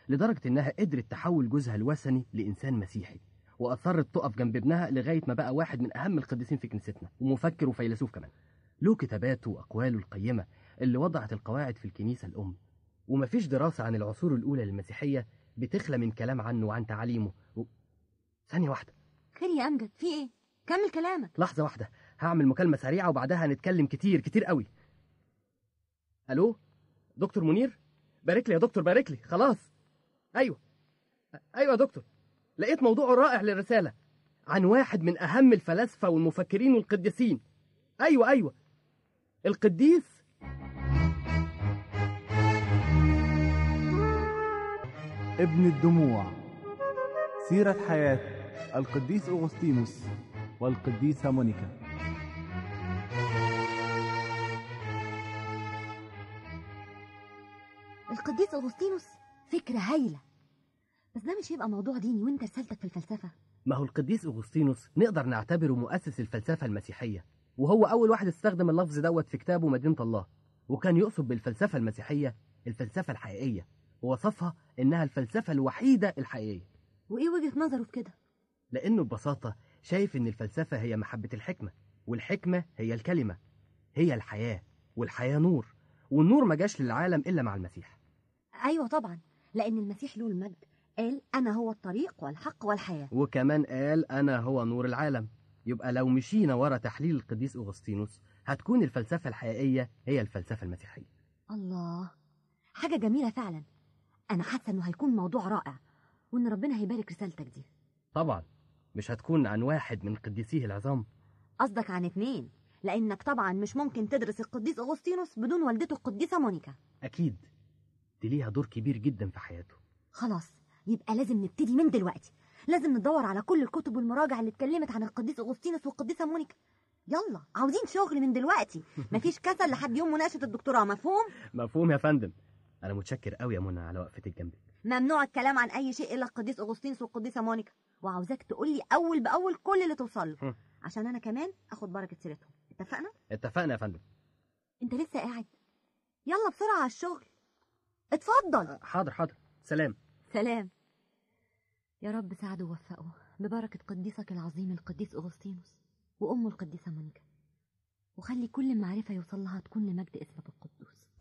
لدرجة إنها قدرت تحول جوزها الوثني لإنسان مسيحي وأصرت تقف جنب ابنها لغاية ما بقى واحد من أهم القديسين في كنيستنا ومفكر وفيلسوف كمان له كتاباته وأقواله القيمة اللي وضعت القواعد في الكنيسة الأم ومفيش دراسة عن العصور الأولى للمسيحية بتخلى من كلام عنه وعن تعاليمه و... ثانية واحدة خير يا امجد في ايه كمل كلامك لحظة واحدة هعمل مكالمة سريعة وبعدها هنتكلم كتير كتير قوي ألو دكتور منير بارك لي يا دكتور بارك لي خلاص أيوة أيوة يا دكتور لقيت موضوع رائع للرسالة عن واحد من أهم الفلاسفة والمفكرين والقديسين أيوة أيوة القديس ابن الدموع سيرة حياة القديس أغسطينوس والقديسة مونيكا القديس اغسطينوس فكره هايله بس ده مش هيبقى موضوع ديني وانت رسالتك في الفلسفه ما هو القديس أغسطينوس نقدر نعتبره مؤسس الفلسفة المسيحية وهو أول واحد استخدم اللفظ دوت في كتابه مدينة الله وكان يقصد بالفلسفة المسيحية الفلسفة الحقيقية ووصفها إنها الفلسفة الوحيدة الحقيقية وايه وجهه نظره في كده لأنه ببساطة شايف إن الفلسفة هي محبة الحكمة والحكمة هي الكلمة هي الحياة والحياة نور والنور ما جاش للعالم إلا مع المسيح ايوه طبعا لان المسيح له المجد قال انا هو الطريق والحق والحياه وكمان قال أنا هو نور العالم يبقى لو مشينا ورا تحليل القديس أغسطينوس هتكون الفلسفة الحقيقية هي الفلسفة المسيحية الله حاجه جميله فعلا انا حاسه انه هيكون موضوع رائع وان ربنا هيبارك رسالتك دي طبعا مش هتكون عن واحد من قديسيه العظام قصدك عن اتنين لانك طبعا مش ممكن تدرس القديس اغسطينوس بدون والدته القديسه مونيكا أكيد دي ليها دور كبير جدا في حياته خلاص يبقى لازم نبتدي من دلوقتي لازم ندور على كل الكتب والمراجع اللي اتكلمت عن القديس اغسطينوس والقديسه مونيكا يلا عاوزين شغل من دلوقتي مفيش كسل لحد يوم مناقشه الدكتوراه مفهوم مفهوم يا فندم أنا متشكر قوي يا منى على وقفتك جنبي ممنوع الكلام عن اي شيء الا القديس اغسطينوس والقديسه مونيكا وعاوزاك تقول لي اول باول كل اللي توصل له هم. عشان انا كمان اخد بركه سيرتهم اتفقنا اتفقنا يا فندم انت لسه قاعد يلا بسرعه على الشغل اتفضل حاضر حاضر سلام سلام يا رب ساعده ووفقه ببركة قديسك العظيم القديس أغسطينوس وأمه القديسة مونيكا وخلي كل معرفة يوصل لها تكون لمجد اسمك القدوس